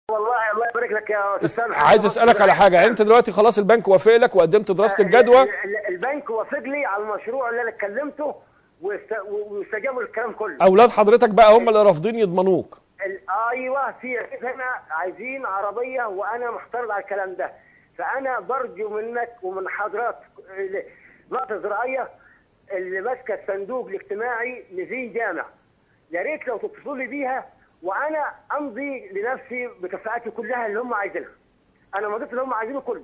والله الله يبارك لك يا استاذ سامح عايز اسالك على حاجه يعني انت دلوقتي خلاص البنك وافق لك وقدمت دراسه الجدوى ال- ال- البنك وافق لي على المشروع اللي انا اتكلمته واست- واستجابوا للكلام كله اولاد حضرتك بقى هم اللي رافضين يضمنوك ال- ايوه في هنا عايزين عربيه وانا محترض على الكلام ده فانا برجو منك ومن حضرتك ال- نقطه زراعيه اللي ماسكه الصندوق الاجتماعي لزين جامع يا ريت لو تتصلوا لي بيها وانا امضي لنفسي بكفاءاتي كلها اللي هم عايزينها انا مضيت اللي هم عايزينه كله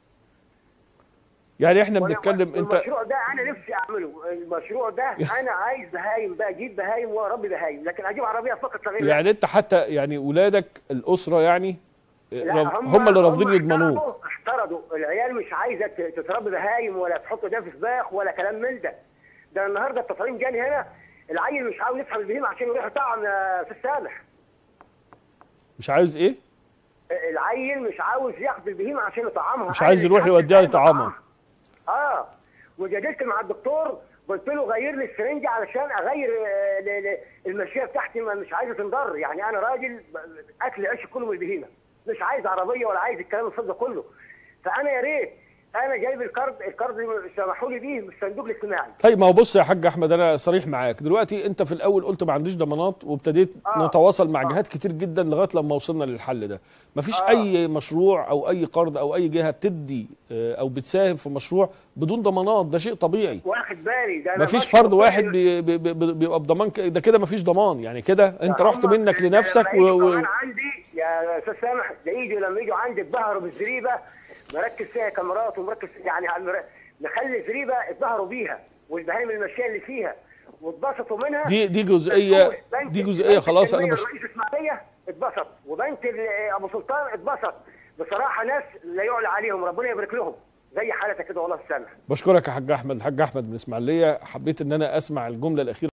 يعني احنا وأنا- بنتكلم انت المشروع ده انا نفسي اعمله المشروع ده انا عايز بهايم بقى اجيب بهايم واربي بهايم لكن اجيب عربيه فقط لا غير يعني انت حتى يعني ولادك الاسره يعني لا، رف- هم اللي رافضين هم يضمنوك احترضوا- احترضوا العيال مش عايزه ت- تتربي بهايم ولا تحط ده في سباخ ولا كلام من ده ده النهارده التطعيم جاني هنا العيل مش عاوز يسحب البهيمه عشان يروح يطعم آه، في السامح مش عاوز ايه العيل مش عاوز ياخد البهيمه عشان يطعمها مش عايز يروح يوديها لطعامها. اه وجادلت مع الدكتور قلت له غير لي السرنجه علشان اغير آه، ل- ل- المشيه بتاعتي ما مش عايزه تنضر يعني انا راجل ب- اكل عيش كله من البهيمه مش عايز عربيه ولا عايز الكلام الفاضي ده كله فانا يا ريت انا جايب الكارد الكارد اللي سمحوا لي بيه من الصندوق الاجتماعي طيب ما هو بص يا حاج احمد انا صريح معاك دلوقتي انت في الاول قلت ما عنديش ضمانات وابتديت آه. نتواصل مع آه. جهات كتير جدا لغايه لما وصلنا للحل ده مفيش آه. اي مشروع او اي قرض او اي جهه بتدي آه، او بتساهم في مشروع بدون ضمانات ده شيء طبيعي واخد بالي ده أنا مفيش ماشي فرد بكل- واحد بي- بي- بي- بيبقى بضمان ك- ده كده مفيش ضمان يعني كده انت هم- رحت منك لنفسك لما و... يجوا و... كمان عندي يا استاذ سامح ده يجوا لما يجوا عندي اتبهروا بالزريبه مركز فيها كاميرات ومركز يعني على المر- نخلي الزريبه اتبهروا بيها والبهايم المشيه اللي فيها واتبسطوا منها دي دي جزئيه بنك- دي جزئيه بنك خلاص انا التنمية مش الرئيس اسماعيليه اتبسط وبنك ال- ابو سلطان اتبسط بصراحه ناس لا يعلى عليهم ربنا يبارك لهم زي حالتك كده والله سامح بشكرك يا حاج احمد الحاج احمد من اسماعيليه حبيت ان انا اسمع الجمله الاخيره